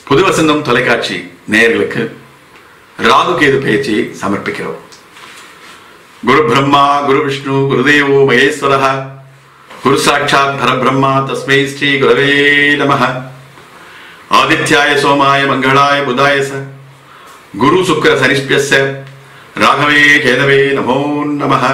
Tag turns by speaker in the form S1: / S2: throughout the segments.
S1: புது வசந்தம் தொலைக்காட்சி நேயர்களுக்கு ராகு கேது பயிற்சியை சமர்ப்பிக்கிறோம் குரு பிரம்மா குரு விஷ்ணு குருதேவோ மகேஸ்வரः குரு சாட்சாத் பரபிரம்மா தஸ்மை ஸ்ரீ குரவே நமः ஆதித்யாய சோமாய மங்களாய புதாய ச குரு சுக்கர சனிஷ்பியஸ்ய ராகவே கேதவே நமோ நமः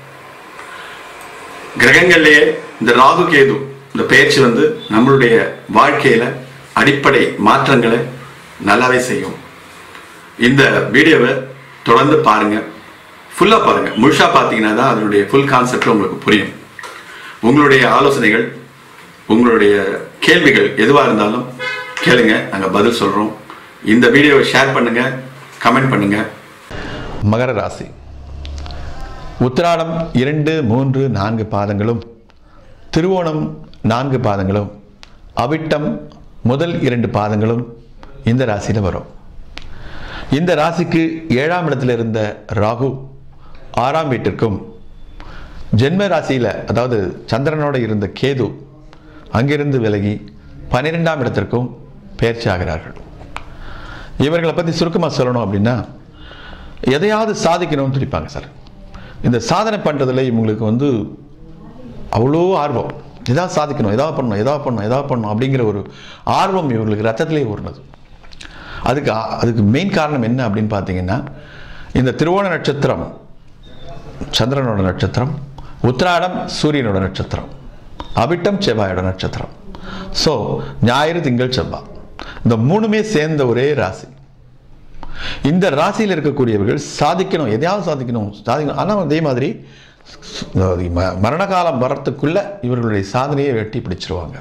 S1: கிரகங்கள்லயே இந்த ராகு கேது இந்த பயிற்சி வந்து நம்மளுடைய வாழ்க்கையில அடிப்படை மாற்றங்களை நல்லாவே செய்யும் இந்த வீடியோவை தொடர்ந்து பாருங்க ஃபுல்லா பாருங்க முழுசா பார்த்தீங்கன்னா தான் அதனுடைய ஃபுல் கான்செப்ட் உங்களுக்கு புரியும் உங்களுடைய ஆலோசனைகள் உங்களுடைய கேள்விகள் எதுவாக இருந்தாலும் கேளுங்க நாங்கள் பதில் சொல்றோம் இந்த வீடியோவை ஷேர் பண்ணுங்க கமெண்ட் பண்ணுங்க
S2: மகர ராசி உத்திராடம் இரண்டு மூன்று நான்கு பாதங்களும் திருவோணம் நான்கு பாதங்களும் அவிட்டம் முதல் இரண்டு பாதங்களும் இந்த ராசியில் வரும் இந்த ராசிக்கு ஏழாம் இடத்துல இருந்த ராகு ஆறாம் வீட்டிற்கும் ஜென்ம ராசியில் அதாவது சந்திரனோட இருந்த கேது அங்கிருந்து விலகி பன்னிரெண்டாம் இடத்திற்கும் பயிற்சி ஆகிறார்கள் இவர்களை பற்றி சுருக்கமாக சொல்லணும் அப்படின்னா எதையாவது சாதிக்கணும்னு துடிப்பாங்க சார் இந்த சாதனை பண்ணுறதுல இவங்களுக்கு வந்து அவ்வளோ ஆர்வம் எதாவது சாதிக்கணும் எதாவது பண்ணணும் எதாவது பண்ணணும் எதாவது பண்ணணும் அப்படிங்கிற ஒரு ஆர்வம் இவங்களுக்கு ரத்தத்திலே ஊறினது அதுக்கு ஆ- அதுக்கு மெயின் காரணம் என்ன அப்படின்னு பார்த்தீங்கன்னா இந்த திருவோண நட்சத்திரம் சந்திரனோட நட்சத்திரம் உத்திராடம் சூரியனோட நட்சத்திரம் அவிட்டம் செவ்வாயோட நட்சத்திரம் ஸோ ஞாயிறு திங்கள் செவ்வாய் இந்த மூணுமே சேர்ந்த ஒரே ராசி இந்த ராசியில் இருக்கக்கூடியவர்கள் சாதிக்கணும் எதையாவது சாதிக்கணும் சாதிக்கணும் ஆனால் அதே மாதிரி அதாவது ம- மரண காலம் வரத்துக்குள்ள இவர்களுடைய சாதனையை வெட்டி பிடிச்சிருவாங்க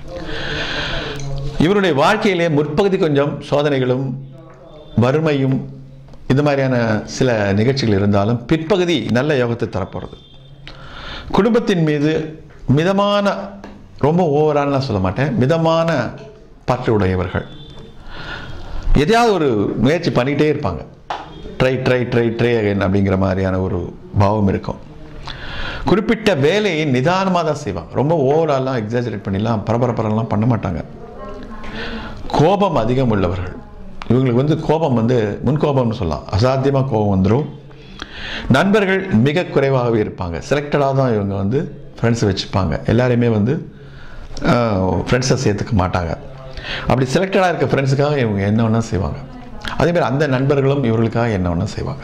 S2: இவருடைய வாழ்க்கையிலே முற்பகுதி கொஞ்சம் சோதனைகளும் வறுமையும் இந்த மாதிரியான சில நிகழ்ச்சிகள் இருந்தாலும் பிற்பகுதி நல்ல யோகத்தை தரப்போகிறது குடும்பத்தின் மீது மிதமான ரொம்ப ஓவராலாம் சொல்ல மாட்டேன் மிதமான பற்று உடையவர்கள் எதையாவது ஒரு முயற்சி பண்ணிக்கிட்டே இருப்பாங்க try try try try again அப்படிங்கிற மாதிரியான ஒரு பாவம் இருக்கும் குறிப்பிட்ட வேலையை நிதானமாக தான் செய்வாங்க ரொம்ப ஓவராலாம் எக்ஸாஜரேட் பண்ணிலாம் பரபரப்பரெல்லாம் பண்ண மாட்டாங்க கோபம் அதிகம் உள்ளவர்கள் இவங்களுக்கு வந்து கோபம் வந்து முன்கோபம்னு சொல்லலாம் அசாத்தியமாக கோபம் வந்துடும் நண்பர்கள் மிக குறைவாகவே இருப்பாங்க செலக்டடாக தான் இவங்க வந்து ஃப்ரெண்ட்ஸ் வச்சுப்பாங்க எல்லாரையுமே வந்து ஃப்ரெண்ட்ஸை சேர்த்துக்க மாட்டாங்க அப்படி செலக்டடாக இருக்க ஃப்ரெண்ட்ஸுக்காக இவங்க என்ன வேணா செய்வாங்க அதேமாதிரி அந்த நண்பர்களும் இவர்களுக்காக என்ன வேணா செய்வாங்க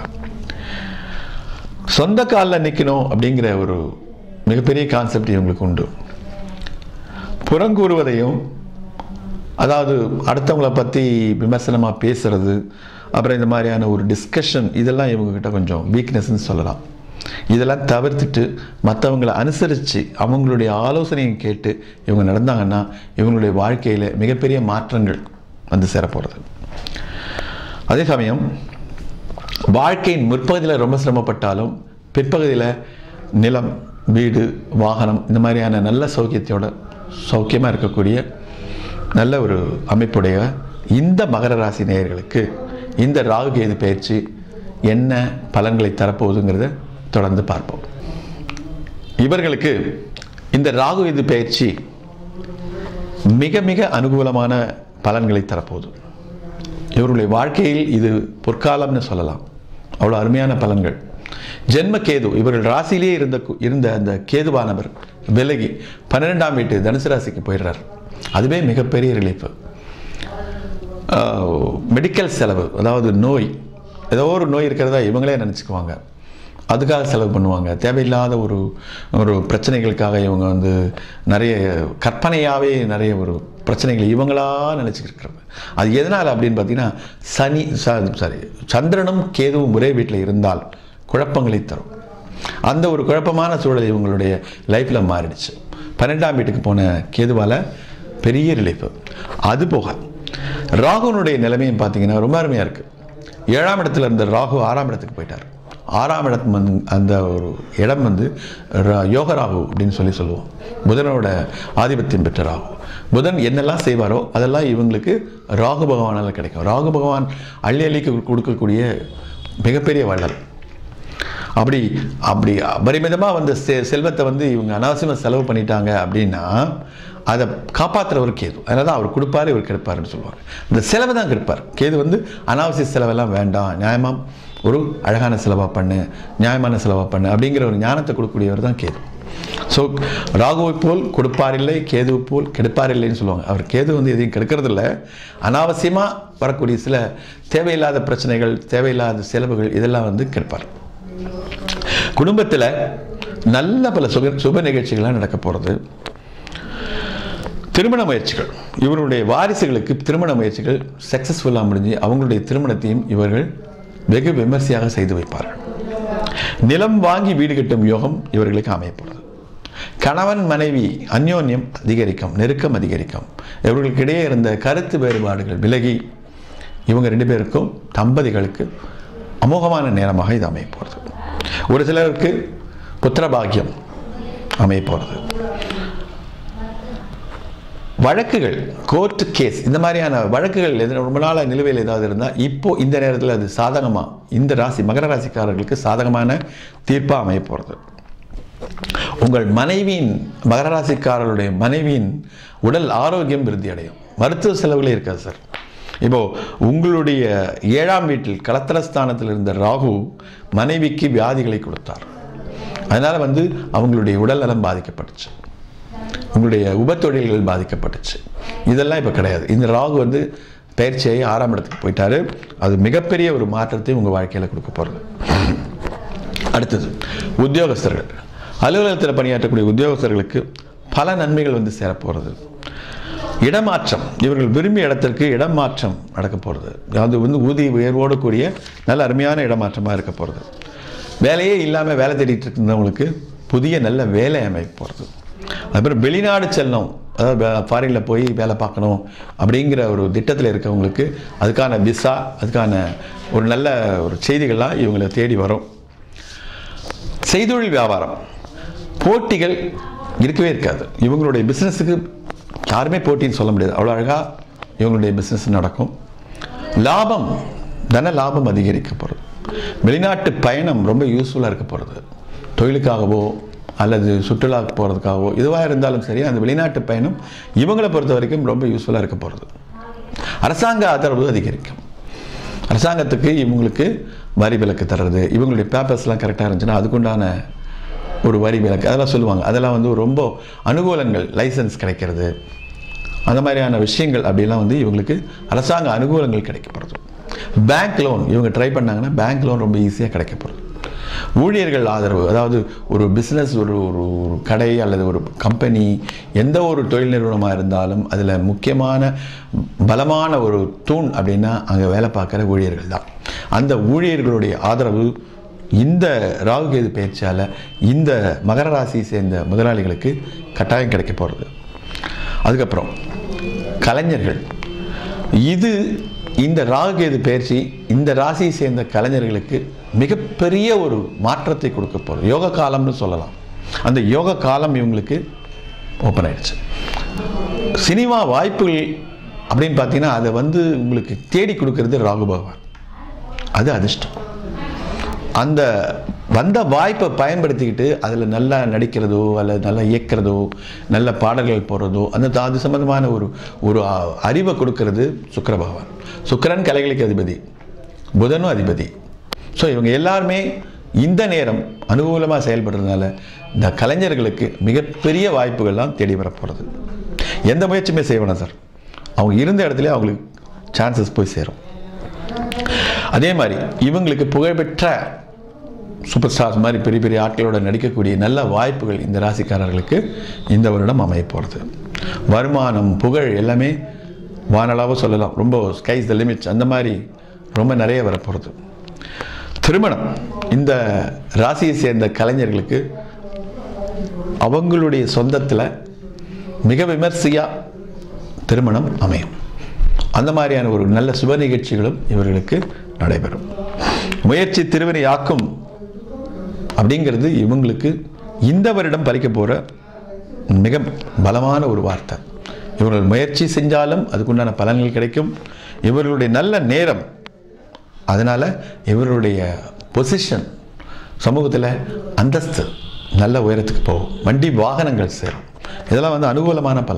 S2: சொந்த காலில் நிற்கணும் அப்படிங்கிற ஒரு மிகப்பெரிய கான்செப்ட் இவங்களுக்கு உண்டு புறங்கூறுவதையும் அதாவது அடுத்தவங்கள பற்றி விமர்சனமாக பேசுறது அப்புறம் இந்த மாதிரியான ஒரு டிஸ்கஷன் இதெல்லாம் இவங்ககிட்ட கொஞ்சம் வீக்னஸ்ன்னு சொல்லலாம் இதெல்லாம் தவிர்த்துட்டு மற்றவங்களை அனுசரித்து அவங்களுடைய ஆலோசனையை கேட்டு இவங்க நடந்தாங்கன்னா இவங்களுடைய வாழ்க்கையில் மிகப்பெரிய மாற்றங்கள் வந்து சேரப்போகிறது அதே சமயம் வாழ்க்கையின் முற்பகுதியில் ரொம்ப சிரமப்பட்டாலும் பிற்பகுதியில் நிலம் வீடு வாகனம் இந்த மாதிரியான நல்ல சௌக்கியத்தோட சௌக்கியமாக இருக்கக்கூடிய நல்ல ஒரு அமைப்புடைய இந்த மகர ராசி நேயர்களுக்கு இந்த ராகு கேது பயிற்சி என்ன பலன்களை தரப்போகுதுங்கிறத தொடர்ந்து பார்ப்போம் இவர்களுக்கு இந்த ராகு கேது பயிற்சி மிக மிக அனுகூலமான பலன்களை தரப்போகுது இவருடைய வாழ்க்கையில் இது பொற்காலம்னு சொல்லலாம் அவ்வளோ அருமையான பலன்கள் ஜென்ம கேது இவர்கள் ராசியிலேயே இருந்த கு- இருந்த அந்த கேதுவானவர் விலகி பன்னிரெண்டாம் வீட்டு தனுசு ராசிக்கு போயிடுறார் அதுவே மிகப்பெரிய ரிலீஃப் மெடிக்கல் செலவு அதாவது நோய் ஏதோ ஒரு நோய் இருக்கிறதா இவங்களே நினச்சிக்குவாங்க அதுக்காக செலவு பண்ணுவாங்க தேவையில்லாத ஒரு ஒரு பிரச்சனைகளுக்காக இவங்க வந்து நிறைய கற்பனையாகவே நிறைய ஒரு பிரச்சனைகள் இவங்களா நினச்சிக்கிறது அது எதனால் அப்படின்னு பார்த்தீங்கன்னா சனி சாரி சந்திரனும் கேதுவும் ஒரே வீட்டில் இருந்தால் குழப்பங்களை தரும் அந்த ஒரு குழப்பமான சூழல் இவங்களுடைய லைஃப்பில் மாறிடுச்சு பன்னெண்டாம் வீட்டுக்கு போன கேதுவால் பெரிய ரிலீஃப் அது போக ராகுனுடைய நிலைமையும் பார்த்தீங்கன்னா ரொம்ப அருமையாக இருக்குது ஏழாம் இடத்துல இருந்த ராகு ஆறாம் இடத்துக்கு போயிட்டார் ஆறாம் இடம் வந்து அந்த ஒரு இடம் வந்து ரா- யோக ராகு அப்படின்னு சொல்லி சொல்லுவோம் புதனோட ஆதிபத்தியம் பெற்ற ராகு புதன் என்னெல்லாம் செய்வாரோ அதெல்லாம் இவங்களுக்கு ராகு பகவானால் கிடைக்கும் ராகு பகவான் அள்ளி அள்ளிக்கு கொடுக்கக்கூடிய மிகப்பெரிய வள்ளல் அப்படி அப்படி அபரிமிதமாக வந்த செ செல்வத்தை வந்து இவங்க அனாவசியமாக செலவு பண்ணிட்டாங்க அப்படின்னா அதை காப்பாற்றுறவர் கேது அதனால தான் அவர் கொடுப்பாரு இவர் கெடுப்பாருன்னு சொல்லுவாங்க இந்த செலவை தான் கெடுப்பார் கேது வந்து அனாவசிய செலவெல்லாம் வேண்டாம் நியாயமாக ஒரு அழகான செலவாக பண்ணு நியாயமான செலவாக பண்ணு அப்படிங்கிற ஒரு ஞானத்தை கொடுக்கக்கூடியவர் தான் கேது ஸோ ராகுவை போல் கொடுப்பாரில்லை கேதுவை போல் கெடுப்பாரில்லைன்னு சொல்லுவாங்க அவர் கேது வந்து எதையும் கெடுக்கறதில்ல அனாவசியமாக வரக்கூடிய சில தேவையில்லாத பிரச்சனைகள் தேவையில்லாத செலவுகள் இதெல்லாம் வந்து கெடுப்பார் குடும்பத்தில் நல்ல பல சுக சுப நிகழ்ச்சிகள்லாம் நடக்க போகிறது திருமண முயற்சிகள் இவருடைய வாரிசுகளுக்கு திருமண முயற்சிகள் சக்ஸஸ்ஃபுல்லாக முடிஞ்சு அவங்களுடைய திருமணத்தையும் இவர்கள் வெகு விமர்சையாக செய்து வைப்பார்கள் நிலம் வாங்கி வீடு கட்டும் யோகம் இவர்களுக்கு அமையப்படுது கணவன் மனைவி அந்யோன்யம் அதிகரிக்கும் நெருக்கம் அதிகரிக்கும் இவர்களுக்கிடையே இருந்த கருத்து வேறுபாடுகள் விலகி இவங்க ரெண்டு பேருக்கும் தம்பதிகளுக்கு அமோகமான நேரமாக இது அமைய போகிறது ஒரு சிலருக்கு புத்திரபாகியம் அமைய போகிறது வழக்குகள் கோர்ட்டு கேஸ் இந்த மாதிரியான வழக்குகள் எது ரொம்ப நாளாக நிலுவையில் ஏதாவது இருந்தால் இப்போ இந்த நேரத்தில் அது சாதகமாக இந்த ராசி மகர ராசிக்காரர்களுக்கு சாதகமான தீர்ப்பாக அமைய போகிறது உங்கள் மனைவியின் மகர ராசிக்காரர்களுடைய மனைவியின் உடல் ஆரோக்கியம் விருத்தி அடையும் மருத்துவ செலவுகளே இருக்காது சார் இப்போ உங்களுடைய ஏழாம் வீட்டில் கலத்திரஸ்தானத்தில் இருந்த ராகு மனைவிக்கு வியாதிகளை கொடுத்தார் அதனால வந்து அவங்களுடைய உடல் நலம் பாதிக்கப்பட்டுச்சு உங்களுடைய உபத்தொழில்கள் பாதிக்கப்பட்டுச்சு இதெல்லாம் இப்போ கிடையாது இந்த ராகு வந்து பயிற்சியாகி ஆறாம் இடத்துக்கு போயிட்டாரு அது மிகப்பெரிய ஒரு மாற்றத்தை உங்கள் வாழ்க்கையில் கொடுக்க போகிறது அடுத்தது உத்தியோகஸ்தர்கள் அலுவலகத்தில் பணியாற்றக்கூடிய உத்தியோகஸ்தர்களுக்கு பல நன்மைகள் வந்து சேரப்போகிறது இடமாற்றம் இவர்கள் விரும்பிய இடத்திற்கு இடமாற்றம் நடக்க போகிறது அது வந்து ஊதிய உயர்வோடு கூடிய நல்ல அருமையான இடமாற்றமாக இருக்க போகிறது வேலையே இல்லாமல் வேலை தேடிட்டு இருந்தவங்களுக்கு புதிய நல்ல வேலை அமைப்பு போகிறது அப்புறம் வெளிநாடு செல்லணும் அதாவது ஃபாரினில் போய் வேலை பார்க்கணும் அப்படிங்கிற ஒரு திட்டத்தில் இருக்கவங்களுக்கு அதுக்கான விசா அதுக்கான ஒரு நல்ல ஒரு செய்திகள்லாம் இவங்களை தேடி வரும் செய்தொழில் வியாபாரம் போட்டிகள் இருக்கவே இருக்காது இவங்களுடைய பிஸ்னஸுக்கு யாருமே போட்டின்னு சொல்ல முடியாது அவ்வளோ அழகாக இவங்களுடைய பிஸ்னஸ் நடக்கும் லாபம் தன லாபம் அதிகரிக்க போகிறது வெளிநாட்டு பயணம் ரொம்ப யூஸ்ஃபுல்லாக இருக்க போகிறது தொழிலுக்காகவோ அல்லது சுற்றுலா போகிறதுக்காகவோ இதுவாக இருந்தாலும் சரி அந்த வெளிநாட்டு பயணம் இவங்களை பொறுத்த வரைக்கும் ரொம்ப யூஸ்ஃபுல்லாக இருக்க போகிறது அரசாங்க ஆதரவு அதிகரிக்கும் அரசாங்கத்துக்கு இவங்களுக்கு வரி விலக்கு தர்றது இவங்களுடைய பேப்பர்ஸ்லாம் கரெக்டாக இருந்துச்சுன்னா அதுக்குண்டான ஒரு வரி விலக்கு அதெல்லாம் சொல்லுவாங்க அதெல்லாம் வந்து ரொம்ப அனுகூலங்கள் லைசன்ஸ் கிடைக்கிறது அந்த மாதிரியான விஷயங்கள் அப்படிலாம் வந்து இவங்களுக்கு அரசாங்க அனுகூலங்கள் கிடைக்கப்படுறது பேங்க் லோன் இவங்க ட்ரை பண்ணாங்கன்னா பேங்க் லோன் ரொம்ப ஈஸியாக கிடைக்கப்படுது ஊழியர்கள் ஆதரவு அதாவது ஒரு பிஸ்னஸ் ஒரு ஒரு ஒரு கடை அல்லது ஒரு கம்பெனி எந்த ஒரு தொழில் நிறுவனமாக இருந்தாலும் அதில் முக்கியமான பலமான ஒரு தூண் அப்படின்னா அங்கே வேலை பார்க்குற ஊழியர்கள் தான் அந்த ஊழியர்களுடைய ஆதரவு இந்த ராகுகேது பயிற்சியால் இந்த மகர ராசியை சேர்ந்த முதலாளிகளுக்கு கட்டாயம் கிடைக்க போகிறது அதுக்கப்புறம் கலைஞர்கள் இது இந்த ராகுகேது பயிற்சி இந்த ராசியை சேர்ந்த கலைஞர்களுக்கு மிகப்பெரிய ஒரு மாற்றத்தை கொடுக்க போகிறது யோக காலம்னு சொல்லலாம் அந்த யோக காலம் இவங்களுக்கு ஓப்பன் ஆயிடுச்சு சினிமா வாய்ப்புகள் அப்படின்னு பார்த்தீங்கன்னா அதை வந்து உங்களுக்கு தேடி கொடுக்கறது ராகு பகவான் அது அதிர்ஷ்டம் அந்த வந்த வாய்ப்பை பயன்படுத்திக்கிட்டு அதில் நல்லா நடிக்கிறதோ அல்லது நல்லா இயக்கிறதோ நல்ல பாடல்கள் போடுறதோ அந்த அது சம்பந்தமான ஒரு ஒரு அ- அறிவை கொடுக்கறது சுக்கிர பகவான் சுக்கிரன் கலைகளுக்கு அதிபதி புதனும் அதிபதி ஸோ இவங்க எல்லாருமே இந்த நேரம் அனுகூலமாக செயல்படுறதுனால இந்த கலைஞர்களுக்கு மிகப்பெரிய வாய்ப்புகள்லாம் தேடி வரப்போகிறது எந்த முயற்சியுமே செய்யணும் சார் அவங்க இருந்த இடத்துல அவங்களுக்கு சான்சஸ் போய் சேரும் அதே மாதிரி இவங்களுக்கு புகழ்பெற்ற சூப்பர் ஸ்டார்ஸ் மாதிரி பெரிய பெரிய ஆட்களோட நடிக்கக்கூடிய நல்ல வாய்ப்புகள் இந்த ராசிக்காரர்களுக்கு இந்த வருடம் அமைய போகிறது வருமானம் புகழ் எல்லாமே வானளாவோ சொல்லலாம் ரொம்ப ஸ்கைஸ் த லிமிட்ஸ் அந்த மாதிரி ரொம்ப நிறைய வரப்போகிறது திருமணம் இந்த ராசியை சேர்ந்த கலைஞர்களுக்கு அவங்களுடைய சொந்தத்தில் மிக விமர்சையாக திருமணம் அமையும் அந்த மாதிரியான ஒரு நல்ல சுப நிகழ்ச்சிகளும் இவர்களுக்கு நடைபெறும் முயற்சி திருவினையாக்கும் அப்படிங்கிறது இவங்களுக்கு இந்த வருடம் பறிக்க போகிற மிக பலமான ஒரு வார்த்தை இவர்கள் முயற்சி செஞ்சாலும் அதுக்குண்டான பலன்கள் கிடைக்கும் இவர்களுடைய நல்ல நேரம் அதனால் இவருடைய பொசிஷன் சமூகத்தில் அந்தஸ்து நல்ல உயரத்துக்கு போகும் வண்டி வாகனங்கள் சேரும் இதெல்லாம் வந்து அனுகூலமான பலன்கள்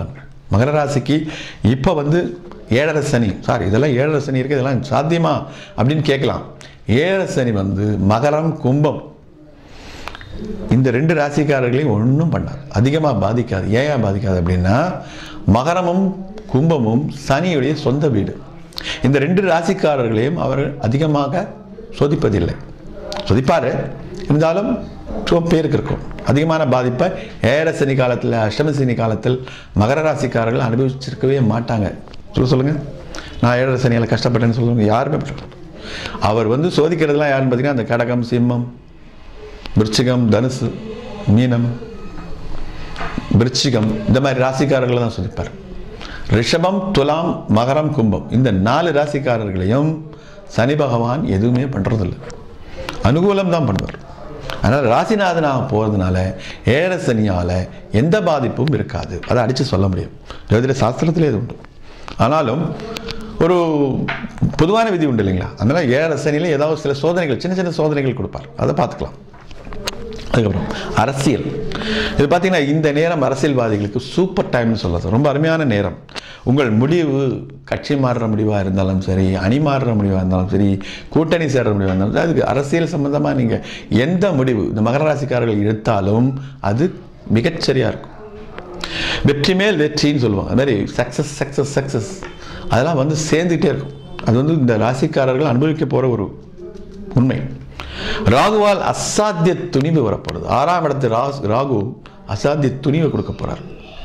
S2: மகர ராசிக்கு இப்போ வந்து ஏழரை சனி சாரி இதெல்லாம் ஏழரை சனி இருக்குது இதெல்லாம் சாத்தியமா அப்படின்னு கேட்கலாம் ஏழரை சனி வந்து மகரம் கும்பம் இந்த ரெண்டு ராசிக்காரர்களையும் ஒன்றும் பண்ணாது அதிகமாக பாதிக்காது ஏன் பாதிக்காது அப்படின்னா மகரமும் கும்பமும் சனியுடைய சொந்த வீடு இந்த ரெண்டு ராசிக்காரர்களையும் அவர் அதிகமாக சோதிப்பதில்லை சோதிப்பார் இருந்தாலும் ரொம்ப பேருக்கு இருக்கும் அதிகமான பாதிப்பை ஏழ சனி காலத்தில் அஷ்டம சனி காலத்தில் மகர ராசிக்காரர்கள் அனுபவிச்சிருக்கவே மாட்டாங்க சொல்ல சொல்லுங்கள் நான் ஏழரை சனியால் கஷ்டப்பட்டேன்னு சொல்லுங்க யாருமே பட்ட அவர் வந்து சோதிக்கிறதுலாம் யாருன்னு பார்த்தீங்கன்னா அந்த கடகம் சிம்மம் விருச்சிகம் தனுசு மீனம் விருச்சிகம் இந்த மாதிரி ராசிக்காரர்களை தான் சொல்லிப்பார் ரிஷபம் துலாம் மகரம் கும்பம் இந்த நாலு ராசிக்காரர்களையும் சனி பகவான் எதுவுமே பண்ணுறதில்ல அனுகூலம் தான் பண்ணுவார் அதனால் ராசிநாதனாக போகிறதுனால ஏழரை சனியால் எந்த பாதிப்பும் இருக்காது அதை அடித்து சொல்ல முடியும் ஜோதிட சாஸ்திரத்திலே இது உண்டு ஆனாலும் ஒரு பொதுவான விதி உண்டு இல்லைங்களா அதனால் ஏழரை சனியில் ஏதாவது சில சோதனைகள் சின்ன சின்ன சோதனைகள் கொடுப்பார் அதை பார்த்துக்கலாம் அதுக்கப்புறம் அரசியல் இது பார்த்தீங்கன்னா இந்த நேரம் அரசியல்வாதிகளுக்கு சூப்பர் டைம்னு சொல்லலாம் ரொம்ப அருமையான நேரம் உங்கள் முடிவு கட்சி மாறுற முடிவாக இருந்தாலும் சரி அணி மாறுற முடிவாக இருந்தாலும் சரி கூட்டணி சேர்ற முடிவாக இருந்தாலும் சரி அதுக்கு அரசியல் சம்மந்தமாக நீங்கள் எந்த முடிவு இந்த மகர ராசிக்காரர்கள் எடுத்தாலும் அது மிகச்சரியாக இருக்கும் வெற்றி மேல் வெற்றின்னு சொல்லுவாங்க அது மாதிரி சக்ஸஸ் சக்ஸஸ் சக்ஸஸ் அதெல்லாம் வந்து சேர்ந்துக்கிட்டே இருக்கும் அது வந்து இந்த ராசிக்காரர்கள் அனுபவிக்க போகிற ஒரு உண்மை ராகுவால் அசாத்திய துணிவு வரப்படுது ஆறாம் இடத்து ராஸ் ராகு அசாத்திய துணிவை கொடுக்க போறார்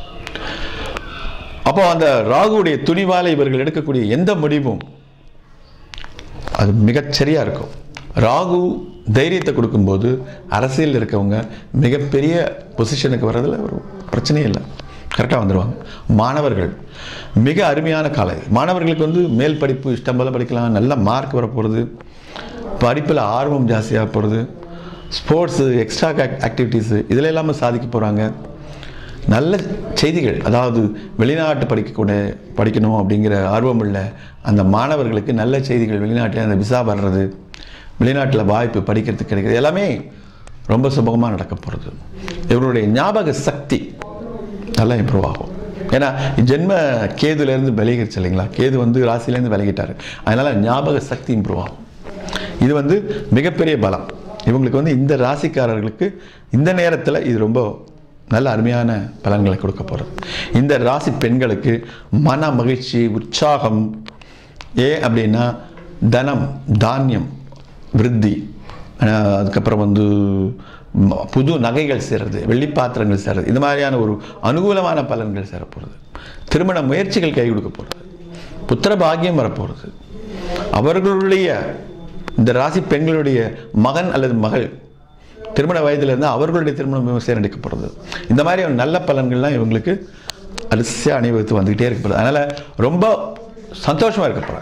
S2: அப்போ அந்த ராகுவுடைய துணிவால இவர்கள் எடுக்கக்கூடிய எந்த முடிவும் அது மிகச்சரியா இருக்கும் ராகு தைரியத்தை கொடுக்கும்போது அரசியல் இருக்கவங்க மிகப்பெரிய பொசிஷனுக்கு வர்றதுல ஒரு பிரச்சனையே இல்லை கரெக்டாக வந்துடுவாங்க மாணவர்கள் மிக அருமையான காலை மாணவர்களுக்கு வந்து மேல் படிப்பு இஷ்டம் போல படிக்கலாம் நல்ல மார்க் வரப்போகிறது படிப்பில் ஆர்வம் ஜாஸ்தியாக போகிறது ஸ்போர்ட்ஸு எக்ஸ்ட்ரா ஆக்டிவிட்டீஸு இதில் எல்லாமே சாதிக்க போகிறாங்க நல்ல செய்திகள் அதாவது வெளிநாட்டு படிக்கக்கூடிய படிக்கணும் அப்படிங்கிற ஆர்வம் உள்ள அந்த மாணவர்களுக்கு நல்ல செய்திகள் வெளிநாட்டில் அந்த விசா வர்றது வெளிநாட்டில் வாய்ப்பு படிக்கிறதுக்கு கிடைக்கிறது எல்லாமே ரொம்ப சுபகமாக நடக்க போகிறது இவருடைய ஞாபக சக்தி நல்லா இம்ப்ரூவ் ஆகும் ஏன்னா ஜென்ம கேதுலேருந்து விலகிருச்சு இல்லைங்களா கேது வந்து ராசிலேருந்து விலகிட்டார் அதனால் ஞாபக சக்தி இம்ப்ரூவ் ஆகும் இது வந்து மிகப்பெரிய பலம் இவங்களுக்கு வந்து இந்த ராசிக்காரர்களுக்கு இந்த நேரத்தில் இது ரொம்ப நல்ல அருமையான பலன்களை கொடுக்க போகிறது இந்த ராசி பெண்களுக்கு மன மகிழ்ச்சி உற்சாகம் ஏன் அப்படின்னா தனம் தானியம் விருத்தி அஹ் அதுக்கப்புறம் வந்து ம- புது நகைகள் சேர்றது வெள்ளி பாத்திரங்கள் சேர்றது இந்த மாதிரியான ஒரு அனுகூலமான பலன்கள் சேரப்போகிறது திருமண முயற்சிகள் கை கொடுக்க போகிறது புத்திர பாக்கியம் வரப்போகிறது அவர்களுடைய இந்த ராசி பெண்களுடைய மகன் அல்லது மகள் திருமண வயதில் இருந்தால் அவர்களுடைய திருமணம் விமர்சனம் நடக்கப்படுறது இந்த மாதிரி ஒரு நல்ல பலன்கள்லாம் இவங்களுக்கு அரிசியாக அணிவகுத்து வந்துக்கிட்டே இருக்கப்படுது அதனால் ரொம்ப சந்தோஷமாக இருக்க போகிறாங்க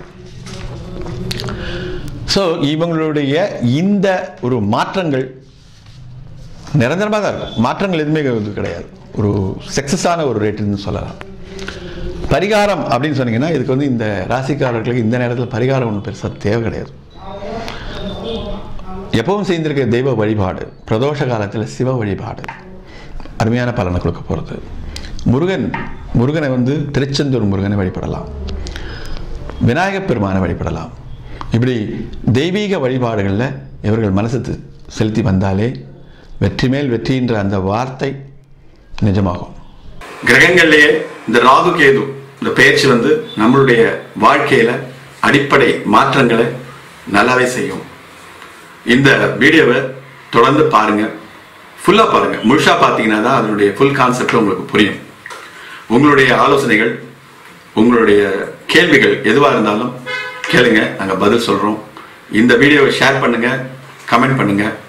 S2: ஸோ இவங்களுடைய இந்த ஒரு மாற்றங்கள் நிரந்தரமாக தான் இருக்கும் மாற்றங்கள் எதுவுமே இது கிடையாது ஒரு சக்ஸஸான ஒரு ரேட்டுன்னு சொல்லலாம் பரிகாரம் அப்படின்னு சொன்னீங்கன்னா இதுக்கு வந்து இந்த ராசிக்காரர்களுக்கு இந்த நேரத்தில் பரிகாரம் ஒன்றும் பெருசாக தேவை கிடையாது எப்பவும் செய்திருக்க தெய்வ வழிபாடு பிரதோஷ காலத்தில் சிவ வழிபாடு அருமையான பலனை கொடுக்க போகிறது முருகன் முருகனை வந்து திருச்செந்தூர் முருகனை வழிபடலாம் விநாயகப் பெருமானை வழிபடலாம் இப்படி தெய்வீக வழிபாடுகளில் இவர்கள் மனசு தி- செலுத்தி வந்தாலே வெற்றி மேல் வெற்றின்ற அந்த வார்த்தை நிஜமாகும்
S1: கிரகங்கள்லயே இந்த ராகு கேது இந்த பெயர்ச்சி வந்து நம்மளுடைய வாழ்க்கையில அடிப்படை மாற்றங்களை நல்லாவே செய்யும் இந்த வீடியோவை தொடர்ந்து பாருங்க ஃபுல்லா பாருங்க முழுசா பார்த்தீங்கன்னா தான் அதனுடைய ஃபுல் கான்செப்ட் உங்களுக்கு புரியும் உங்களுடைய ஆலோசனைகள் உங்களுடைய கேள்விகள் எதுவாக இருந்தாலும் கேளுங்க நாங்கள் பதில் சொல்கிறோம் இந்த வீடியோவை ஷேர் பண்ணுங்க கமெண்ட் பண்ணுங்க